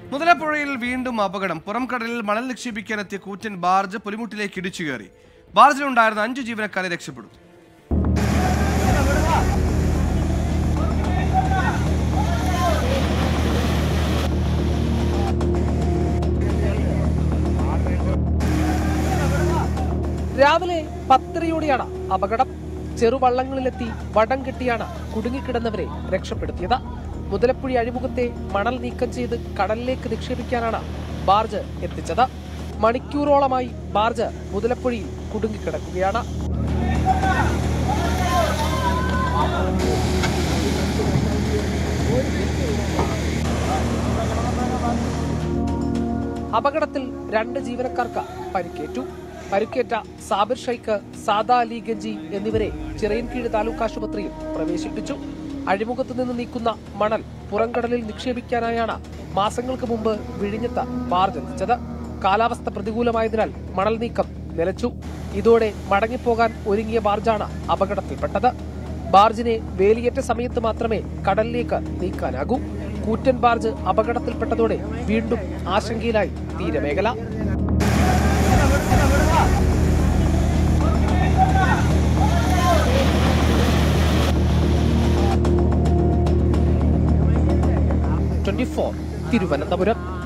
മുതലപ്പുഴയിൽ വീണ്ടും അപകടം പുറംകടലിൽ മണൽ നിക്ഷേപിക്കാനെത്തിയ കൂറ്റൻ ബാർജ് പുലിമുട്ടിലേക്ക് ഇടിച്ചു കയറി ബാർജിലുണ്ടായിരുന്ന അഞ്ചു ജീവനക്കാരെ രക്ഷപ്പെടും രാവിലെ പത്തരയോടെയാണ് അപകടം ചെറുവള്ളങ്ങളിലെത്തി വടം കെട്ടിയാണ് കുടുങ്ങിക്കിടന്നവരെ രക്ഷപ്പെടുത്തിയത് മുതലപ്പുഴ അഴിമുഖത്തെ മണൽ നീക്കം ചെയ്ത് കടലിലേക്ക് നിക്ഷേപിക്കാനാണ് ബാർജ് എത്തിച്ചത് മണിക്കൂറോളമായി ബാർജ് മുതലപ്പുഴയിൽ കുടുങ്ങിക്കിടക്കുകയാണ് അപകടത്തിൽ രണ്ട് ജീവനക്കാർക്ക് പരിക്കേറ്റു പരിക്കേറ്റ സാബിർ ഷൈക്ക് സാദാ അലി ഗഞ്ചി എന്നിവരെ ചിറയൻകീഴ് താലൂക്ക് ആശുപത്രിയിൽ പ്രവേശിപ്പിച്ചു അഴിമുഖത്ത് നിന്ന് നീക്കുന്ന മണൽ പുറംകടലിൽ നിക്ഷേപിക്കാനായാണ് മാസങ്ങൾക്ക് മുമ്പ് വിഴിഞ്ഞത്ത് ബാർജ് എത്തിച്ചത് കാലാവസ്ഥ പ്രതികൂലമായതിനാൽ മണൽ നീക്കം നിലച്ചു ഇതോടെ മടങ്ങിപ്പോകാൻ ഒരുങ്ങിയ ബാർജാണ് അപകടത്തിൽപ്പെട്ടത് ബാർജിനെ വേലിയേറ്റ സമയത്ത് മാത്രമേ കടലിലേക്ക് നീക്കാനാകൂ കൂറ്റൻ ബാർജ് അപകടത്തിൽപ്പെട്ടതോടെ വീണ്ടും ആശങ്കയിലായി തീരമേഖല ട്വന്റി ഫോർ തിരുവനന്തപുരം